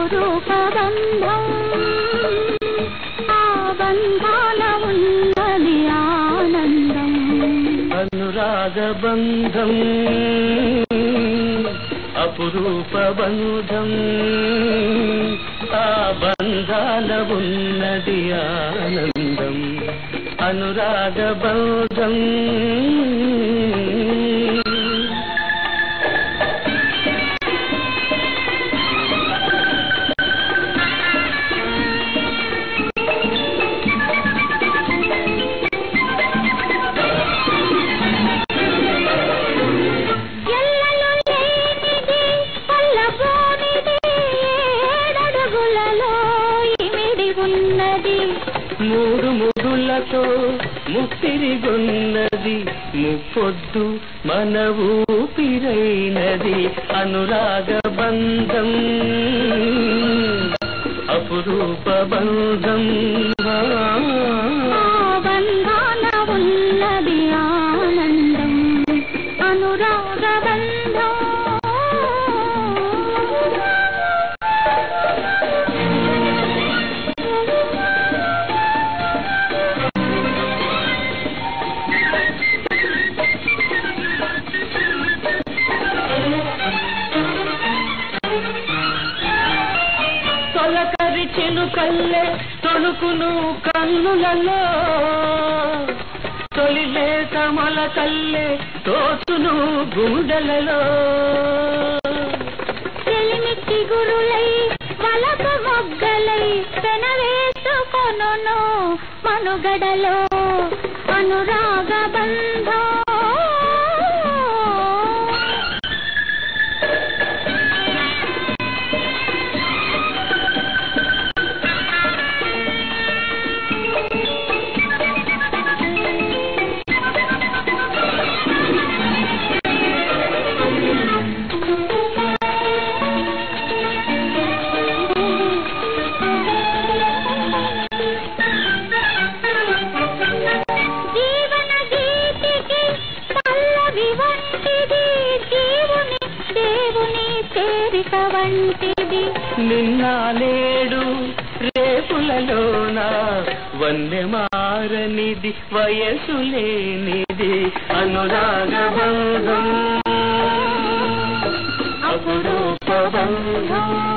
అపురూప బంధం ఆ బంధాల ఉన్నది ఆనందం అనురాగ బంధం అపురూప బంధం ఆ బంధాల ఉన్నది ఆనందం అనురాగ బంధం ఎల్లలు లేనిది పల్లబోనిది ఏడడుగులలో ఇమిడి ఉన్నది మూడు ముడులతో ముక్తిరిగొన్నది ముప్పొద్దు మన ఊపిరైనది అనురాగ బంధం అపురూప బంధం ఆ బంధాన ఉన్నది ఆనందం అనురాగ బంధం తొలకరి చినుకల్లే తొణుకును కన్నులలో తొలిలేత మొలకల్లే తోచును గుండెలలో చెలిమికి గురులై వలక మొగ్గలై పెనవేసుకొనును మనుగడలో అనురాగ బంధం జీవన గీతికి పల్లవి వంటిది జీవుని దేవుని చేరిక వంటిది నిన్న నేడు రేపులలోన వన్నె మారనిది వయసు లేనిది అనురాగ బంధం అపురూప బంధం